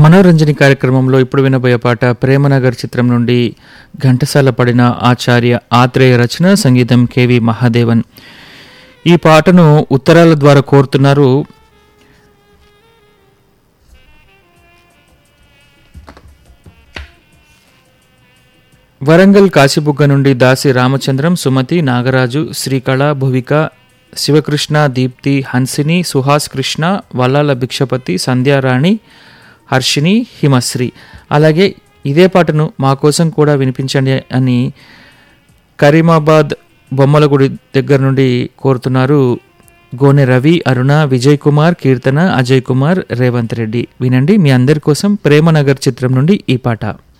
మనోరంజని కార్యక్రమంలో ఇప్పుడు వినబోయే పాట ప్రేమనగర్ చిత్రం నుండి ఘంటసాల పడిన ఆచార్య ఆత్రేయ రచన సంగీతం కెవి మహాదేవన్ ఈ పాటను ఉత్తరాల ద్వారా కోరుతున్నారు వరంగల్ కాశీబుగ్గ నుండి దాసి రామచంద్రం సుమతి నాగరాజు శ్రీకళ భువిక శివకృష్ణ దీప్తి హన్సిని సుహాస్ కృష్ణ వల్లాల భిక్షపతి సంధ్యారాణి హర్షిని హిమశ్రీ అలాగే ఇదే పాటను మా కోసం కూడా వినిపించండి అని కరీమాబాద్ బొమ్మలగుడి దగ్గర నుండి కోరుతున్నారు గోనె రవి అరుణ విజయ్ కుమార్ కీర్తన అజయ్ కుమార్ రేవంత్ రెడ్డి వినండి మీ అందరి కోసం ప్రేమనగర్ చిత్రం నుండి ఈ పాట